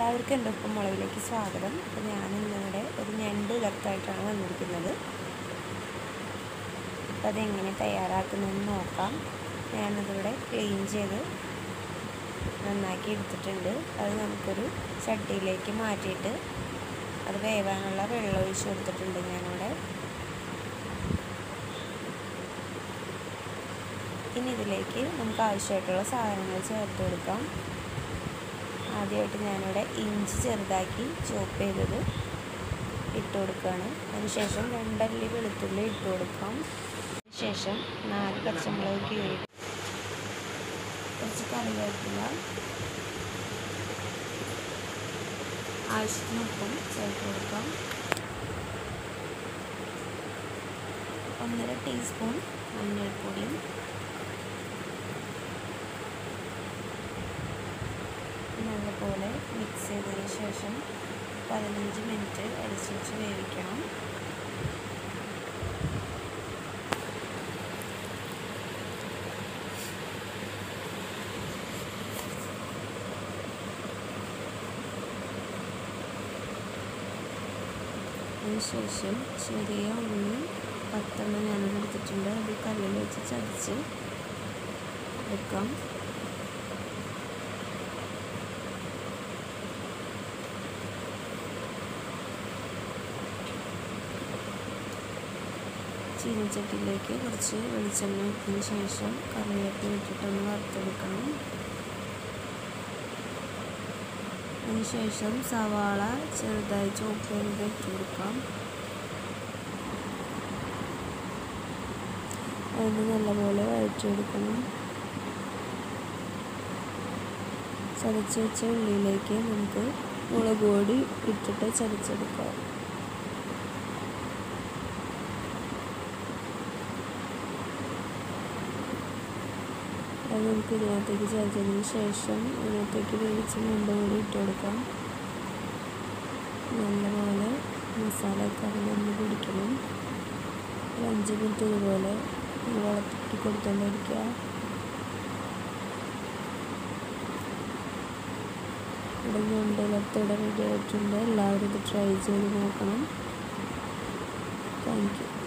എല്ലാവർക്കും എൻ്റെ ഒപ്പം മുളകിലേക്ക് സ്വാഗതം അപ്പോൾ ഞാൻ ഇന്നിവിടെ ഒരു ഞണ്ട് ഉലർത്തായിട്ടാണ് വന്നിരിക്കുന്നത് അപ്പോൾ അതെങ്ങനെ തയ്യാറാക്കുന്നതെന്ന് നോക്കാം ഞാനതിവിടെ ക്ലീൻ ചെയ്ത് നന്നാക്കി എടുത്തിട്ടുണ്ട് അത് നമുക്കൊരു ചട്ടിയിലേക്ക് മാറ്റിയിട്ട് അത് വേവാനുള്ള വെള്ളം ഒഴിച്ച് കൊടുത്തിട്ടുണ്ട് ഞാനിവിടെ ഇനി ഇതിലേക്ക് നമുക്ക് ആവശ്യമായിട്ടുള്ള സാധനങ്ങൾ ചേർത്ത് കൊടുക്കാം ആദ്യമായിട്ട് ഞാനിവിടെ ഇഞ്ചി ചെറുതാക്കി ചോപ്പ് ചെയ്തത് ഇട്ട് കൊടുക്കുകയാണ് അതിനുശേഷം രണ്ടല്ലി വെളുത്തുള്ളി ഇട്ട് കൊടുക്കാം ശേഷം നാല് പച്ചമുളക് കീറി കുറച്ച് കറിവേപ്പില ആവശ്യത്തിന് ഉപ്പും ചേർത്ത് കൊടുക്കാം ഒന്നര ടീസ്പൂൺ മഞ്ഞൾപ്പൊടിയും നല്ലപോലെ മിക്സ് ചെയ്തതിന് ശേഷം പതിനഞ്ച് മിനിറ്റ് അടിച്ച് വെച്ച് വേവിക്കണം അതിനുശേഷം ചെറിയ ഉള്ളി പത്തെണ്ണം ഞാനത് എടുത്തിട്ടുണ്ട് അത് കല്ലിൽ വെച്ച് ചതച്ച് വെക്കാം ചീനച്ചട്ടിയിലേക്ക് കുറച്ച് വെളിച്ചെണ്ണ വെച്ചതിന് ശേഷം കറിവേപ്പില ഇട്ടിട്ടൊന്ന് വറുത്തെടുക്കണം അതിനുശേഷം സവാള ചെറുതായി ചോപ്പ് ചെയ്ത് ഇട്ട് കൊടുക്കാം അതിന് നല്ലപോലെ വഴറ്റിയെടുക്കണം ചതച്ച് വെച്ച ഉള്ളിയിലേക്ക് നമുക്ക് മുളക് പൊടി ഇട്ടിട്ട് ചതച്ചെടുക്കാം അത് നമുക്ക് ഇതിനകത്തേക്ക് ചേർത്തതിന് ശേഷം ഇതിനകത്തേക്ക് വേവിച്ച് മുമ്പ് കൂടി ഇട്ട് കൊടുക്കാം നല്ലപോലെ മസാലയൊക്കെ അതിലൊന്ന് പിടിക്കണം ഒരു അഞ്ച് മിനിറ്റ് ഇതുപോലെ വളർത്തി കൊടുത്തുകൊണ്ടിരിക്കുക ഇവിടെ ഞണ്ടിലത്തോടെ റെഡി ആയിട്ടുണ്ട് എല്ലാവരും ഇത് ട്രൈ ചെയ്ത് നോക്കണം താങ്ക് യു